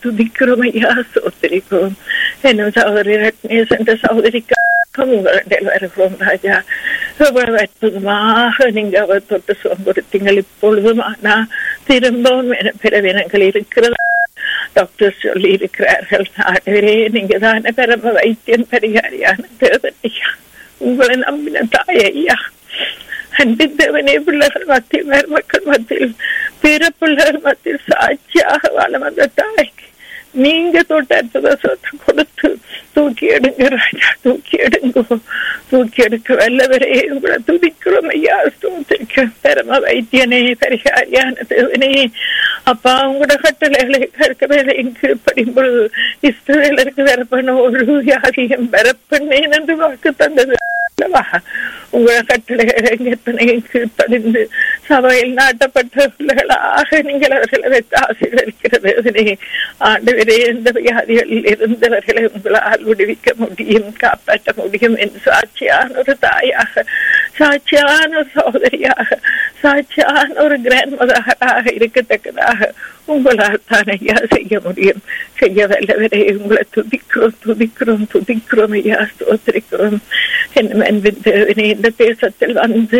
துதிக்கிறோம் ஐயா சோத்திரிக்கிறோம் என்ன சகோதரி ரத்னேஷ் என்ற சகோதரிக்கு உங்களுடைய வருகிறோம் ராஜா எவ்வளவு அற்புதமாக நீங்க அவர் தொட்டு சுகம் கொடுத்தீங்கள் இப்பொழுதும் ஆனா திரும்பவும் பிறவினங்கள் இருக்கிறது டாக்டர் சொல்லி இருக்கிறார்கள் ஆண்டவரே நீங்க தானே பரம வைத்தியன் பரிகாரியான தேவனையா உங்களை நம்பின தாய் ஐயா அன்பின் தேவனே பிள்ளைகள் மத்தியில் மக்கள் மத்தியில் பிற பிள்ளைகள் மத்தியில் சாட்சியாக வாழ வந்த தாய்க்கு நீங்க தொட்ட அற்புத சொத்தை கொடுத்து தூக்கி எடுங்க ராஜா தூக்கி எடுங்க தூக்கி எடுக்க வல்லவரே உங்களை துதிக்கிறோம் ஐயா ஸ்தோத்திரிக்க பரம வைத்தியனே பரிகாரியான தேவனே அப்பா உங்களோட கட்டளைகளை கற்கவேலை கீழ்ப்படியும் பொழுது இஸ்ரவேலருக்கு வரப்பண்ண ஒரு வியாதியும் வரப்பண்ணேன் என்று வாக்கு தந்தது அல்லவா உங்களை கட்டளைகளை எத்தனையும் கீழ்ப்படிந்து சபையில் நாட்டப்பட்ட பிள்ளைகளாக நீங்கள் அவர்களை வைத்து ஆசீர்வதிக்கிறது அதனை ஆண்டவரே எந்த வியாதிகளில் இருந்தவர்களை உங்களால் விடுவிக்க முடியும் காப்பாற்ற முடியும் என்று சாட்சியான ஒரு தாயாக சாட்சியான ஒரு சகோதரியாக சாட்சியான ஒரு கிராண்ட் மதராக இருக்கத்தக்கதாக உங்களால் தான் ஐயா செய்ய முடியும் செய்ய வல்லவரை உங்களை துதிக்கிறோம் துதிக்கிறோம் துதிக்கிறோம் ஐயா ஸ்தோத்திரிக்கிறோம் என்ன அன்பின் தேவனே இந்த தேசத்தில் வந்து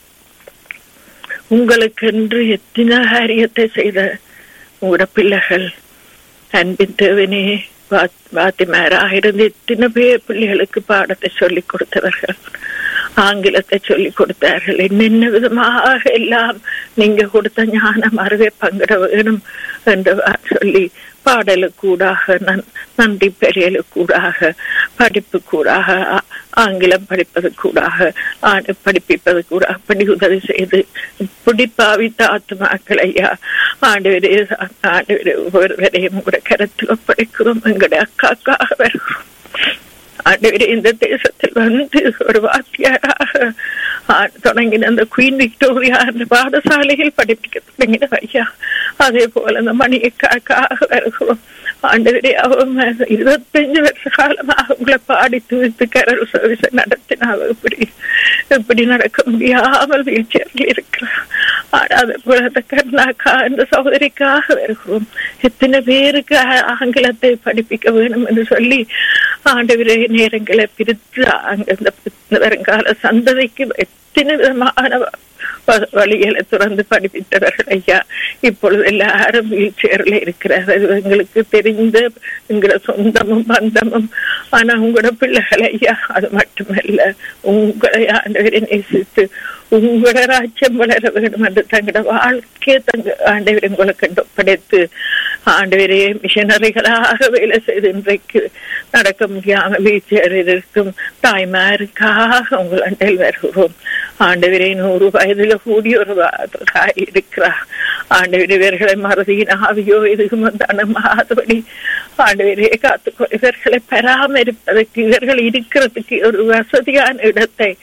உங்களுக்கென்று எத்தனை காரியத்தை செய்த உங்களோட பிள்ளைகள் அன்பின் தேவனே வாத்திமாராக இருந்து எத்தனை பேர் பிள்ளைகளுக்கு பாடத்தை சொல்லிக் கொடுத்தவர்கள் ஆங்கிலத்தை சொல்லிக் கொடுத்தார்கள் என்னென்ன விதமாக எல்லாம் நீங்க கொடுத்த ஞானம் அறிவை பங்கிட வேணும் என்று சொல்லி பாடலுக்கூடாக நன்றி பெரியலுக்கூடாக படிப்பு கூடாக ஆங்கிலம் படிப்பது கூடாக படிப்பிப்பது கூட அப்படி உதவி செய்து இப்படி பாவித்த ஆத்மாக்கள் ஐயா ஆண்டு ஆண்டு ஒருவரையும் கூட கருத்தில் ஒப்படைக்கிறோம் எங்களுடைய அக்காக்காக வருகிறோம் ஆண்டவரே இந்த தேசத்தில் வந்து ஒரு வாத்தியாராக தொடங்கின அந்த குயின் விக்டோரியா என்ற பாடசாலையில் படிப்பிக்க தொடங்கின ஐயா அதே போல அந்த மணியக்காக வருகிறோம் ஆண்டவரே அவங்க இருபத்தஞ்சு வருஷ காலமாக உங்களை பாடி துவித்து கரல் சர்வீஸ் நடத்தினாங்க இப்படி இப்படி நடக்க முடியாமல் வீல் சேர்ல இருக்கிறார் அதே போல அந்த கர்நாக்கா என்ற சகோதரிக்காக வருகிறோம் எத்தனை பேருக்கு ஆங்கிலத்தை படிப்பிக்க வேணும் என்று சொல்லி ஆண்டவரே நேரங்களை பிரித்து அங்க வருங்கால சந்ததிக்கு எத்தனை விதமான வழிகளை துறந்து படிப்பித்தவர்கள் ஐயா இப்பொழுது எல்லாரும் வீல் சேர்ல இருக்கிறார்கள் எங்களுக்கு தெரிந்த எங்களோட சொந்தமும் பந்தமும் ஆனா உங்களோட பிள்ளைகள் ஐயா அது மட்டுமல்ல உங்களை ஆண்டவரை நேசித்து உங்களோட ராஜ்யம் வளர வேண்டும் என்று தங்களோட வாழ்க்கையை தங்க ஆண்டவரை உங்களுக்கு ஒப்படைத்து ஆண்டவரே மிஷனரிகளாக வேலை செய்து இன்றைக்கு நடக்க முடியாமல் வீச்சேர் இருக்கும் தாய்மாருக்காக உங்கள் அண்டையில் வருகிறோம் ஆண்டவரே நூறு வயதுல கூடிய ஒரு தாய் இருக்கிறார் ஆண்டவரே இவர்களை மறதியின் ஆவியோ எதுவும் அணுமாதபடி ஆண்டவரே காத்துக்கோ இவர்களை பராமரிப்பதற்கு இவர்கள் இருக்கிறதுக்கு ஒரு வசதியான இடத்தை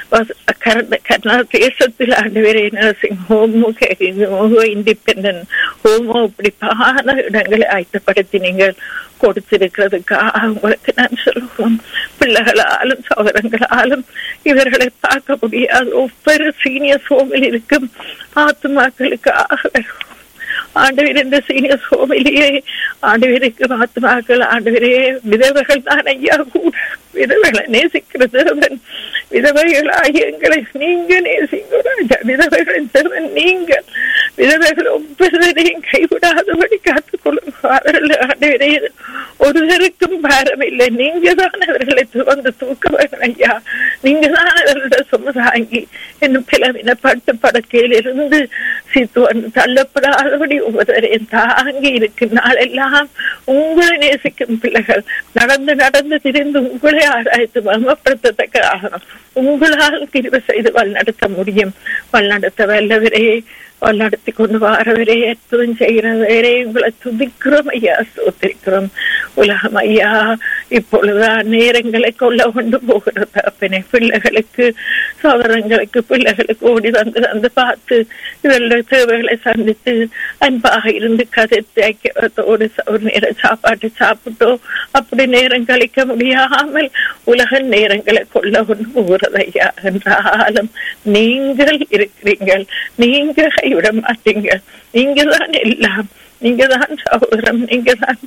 தேசத்தில் ஆண்டவரே nursing home home independent home இப்படிப்பான இடங்களை ஆயத்தப்படுத்தி நீங்கள் கொடுத்திருக்கிறதுக்காக உங்களுக்கு நான் சொல்லுவோம் பிள்ளைகளாலும் சகோதரங்களாலும் இவர்களை பார்க்க முடியாது ஒவ்வொரு சீனியர் ஹோமில் இருக்கும் ஆத்மாக்களுக்காக ஆண்டவர் இந்த சீனியர் ஹோமிலேயே ஆண்டவருக்கு ஆத்மாக்கள் ஆண்டவரே விதவைகள் தான் ஐயா கூட விதவைகளை நேசிக்கிறது விதவைகளாகி எங்களை நீங்க நேசிங்க ராஜா விதவைகளின் தேவன் நீங்கள் விதவைகள் ஒவ்வொருவரையும் கைவிடாதபடி காத்துக்கொள்ளுங்க அவர்கள் ஆண்டவரே ஒருவருக்கும் பாரம் இல்லை நீங்க தான் அவர்களை வந்து தூக்க வேணும் ஐயா நீங்க தான் அவர்களோட சுமதாங்கி என்னும் பிளவின பட்டு படக்கையில் இருந்து சித்து வந்து தள்ளப்படாதபடி ஒவ்வொருவரையும் தாங்கி இருக்கும் நாளெல்லாம் உங்களை நேசிக்கும் பிள்ளைகள் நடந்து நடந்து திரிந்து உங்களை ஆராய்த்து மர்மப்படுத்தத்தக்க ஆகணும் உங்களால் கிருப செய்து வழிநடத்த முடியும் வழிநடத்த வல்லவரே வழிநடத்தி கொண்டு வாரவரே அற்புதம் செய்கிறவரே உங்களை துதிக்கிறோம் ஐயா சோத்திருக்கிறோம் உலகம் ஐயா இப்பொழுதுதான் நேரங்களை கொள்ள கொண்டு போகிறது அப்பனே பிள்ளைகளுக்கு சோதரங்களுக்கு பிள்ளைகளுக்கு ஓடி வந்து வந்து பார்த்து இவர்களுடைய தேவைகளை சந்தித்து அன்பாக இருந்து கதைத்து ஐக்கியத்தோடு ஒரு நேரம் சாப்பாட்டு சாப்பிட்டோ அப்படி நேரம் கழிக்க முடியாமல் உலக நேரங்களை கொள்ள கொண்டு போகிறது ஐயா என்றாலும் நீங்கள் இருக்கிறீங்கள் நீங்க கைவிட மாட்டீங்க நீங்க தான் எல்லாம் நீங்க தான் சகோதரம் நீங்க தான்